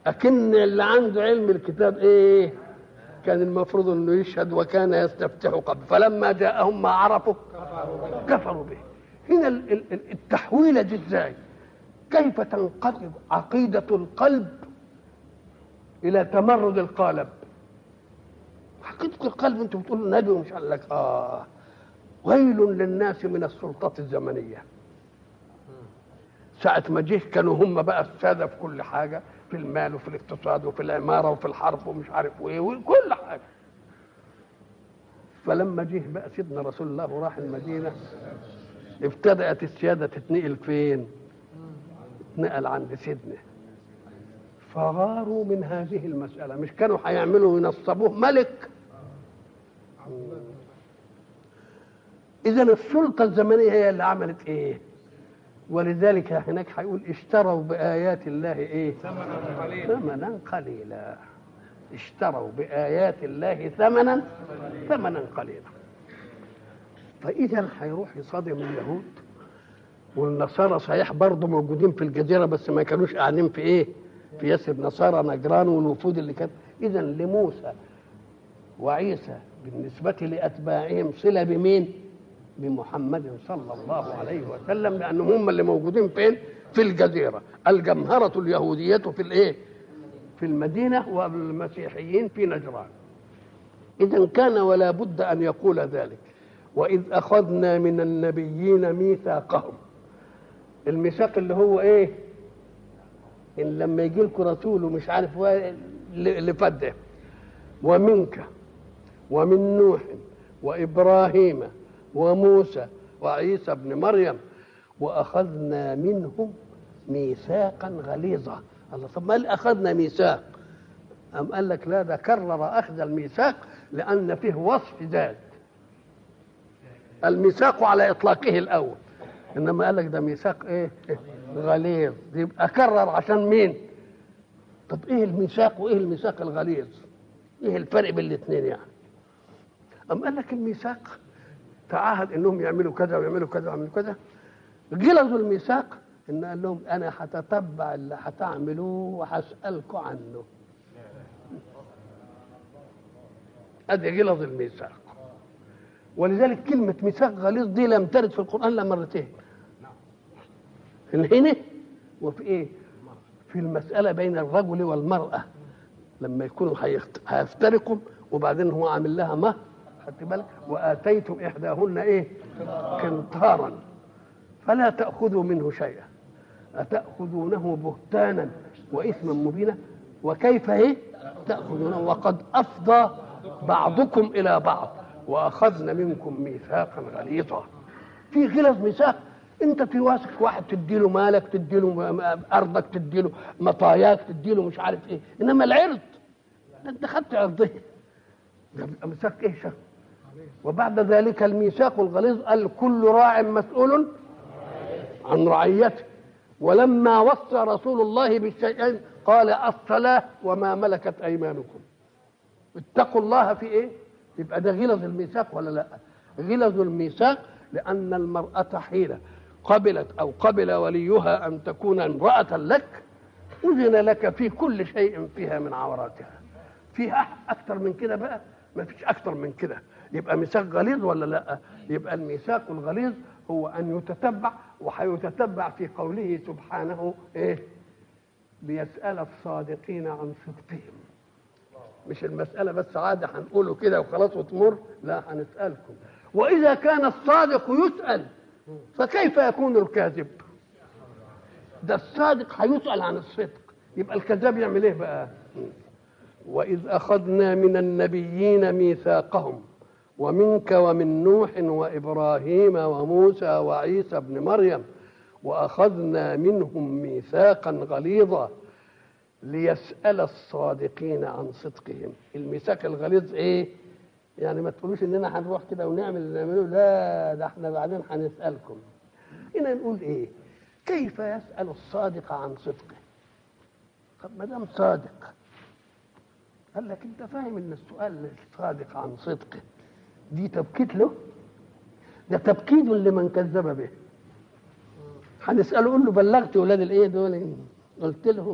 أكن اللي عنده علم الكتاب إيه كان المفروض أنه يشهد وكان يستفتح قبل فلما جاءهم ما عرفوا كفروا به هنا ال- ال- التحويلة دي إزاي كيف تنقلب عقيدة القلب إلى تمرد القالب عقيدة القلب أنت بتقول نبي ومش قال لك آه ويل للناس من السلطة الزمنية ساعة ما جه كانوا هم بقى السادة في كل حاجة في المال وفي الاقتصاد وفي العمارة وفي الحرب ومش عارف وايه وكل حاجة فلما جه بقى سيدنا رسول الله وراح المدينة ابتدأت السيادة تتنقل فين؟ اتنقل عند سيدنا فغاروا من هذه المسألة مش كانوا هيعملوا ينصبوه ملك إذا السلطة الزمنية هي اللي عملت إيه؟ ولذلك هناك هيقول اشتروا بآيات الله إيه؟ ثمنا قليلا ثمنا قليلا اشتروا بآيات الله ثمنا ثمنا قليلا فإذا هيروح يصادم اليهود والنصارى صحيح برضه موجودين في الجزيرة بس ما كانوش قاعدين في إيه؟ في يثرب نصارى نجران والوفود اللي كانت إذا لموسى وعيسى بالنسبة لأتباعهم صلة بمين؟ بمحمد صلى الله عليه وسلم لأنهم هم اللي موجودين فين؟ في الجزيرة الجمهرة اليهودية في الإيه؟ في المدينة والمسيحيين في نجران إذا كان ولا بد أن يقول ذلك وإذ أخذنا من النبيين ميثاقهم الميثاق اللي هو إيه؟ إن لما يجي لكم رسول ومش عارف هو اللي فده ومنك ومن نوح وإبراهيم وموسى وعيسى ابن مريم وأخذنا منهم ميثاقا غليظا الله طب ما أخذنا ميثاق أم قال لك لا ده كرر أخذ الميثاق لأن فيه وصف ذات الميثاق على إطلاقه الأول إنما قال لك ده ميثاق إيه غليظ يبقى كرر عشان مين طب إيه الميثاق وإيه الميثاق الغليظ إيه الفرق بين الاثنين يعني أم قال لك الميثاق تعهد انهم يعملوا كذا ويعملوا كذا ويعملوا كذا غلظوا الميثاق ان قال لهم انا هتتبع اللي هتعملوه وهسالكم عنه ادي غلظ الميثاق ولذلك كلمة ميثاق غليظ دي لم ترد في القرآن إلا مرتين هنا وفي إيه؟ في المسألة بين الرجل والمرأة لما يكونوا هيخت- هيفترقوا وبعدين هو عامل لها مهر خدت بالك واتيتم احداهن ايه قنطارا فلا تاخذوا منه شيئا اتاخذونه بهتانا واثما مبينا وكيف ايه تاخذونه وقد افضى بعضكم الى بعض واخذنا منكم ميثاقا غليظا في غلظ ميثاق انت في واثق واحد تديله مالك تديله ارضك تديله مطاياك تديله مش عارف ايه انما العرض ده انت خدت عرضه ده بيبقى ميثاق ايه شك وبعد ذلك الميثاق الغليظ قال كل راع مسؤول عن رعيته ولما وصى رسول الله بالشيئين قال الصلاة وما ملكت أيمانكم اتقوا الله في ايه يبقى ده غلظ الميثاق ولا لا غلظ الميثاق لأن المرأة حين قبلت أو قبل وليها أن تكون امرأة لك أذن لك في كل شيء فيها من عوراتها فيها أكثر من كده بقى ما فيش أكثر من كده يبقى ميثاق غليظ ولا لا يبقى الميثاق الغليظ هو أن يتتبع وهيتتبع في قوله سبحانه إيه ليسأل الصادقين عن صدقهم مش المسألة بس عادة هنقوله كده وخلاص وتمر لا هنسألكم وإذا كان الصادق يسأل فكيف يكون الكاذب ده الصادق هيسأل عن الصدق يبقى الكذاب يعمل ايه بقى وإذ أخذنا من النبيين ميثاقهم ومنك ومن نوح وإبراهيم وموسى وعيسى ابن مريم وأخذنا منهم ميثاقا غليظا ليسأل الصادقين عن صدقهم الميثاق الغليظ ايه يعني ما تقولوش اننا هنروح كده ونعمل اللي نعمله لا ده احنا بعدين هنسألكم هنا نقول ايه كيف يسأل الصادق عن صدقه طب ما دام صادق قال لك انت فاهم ان السؤال الصادق عن صدقه دي تبكيت له ده تبكيد لمن كذب به هنسأله قول له بلغت ولاد الايه دول قلت لهم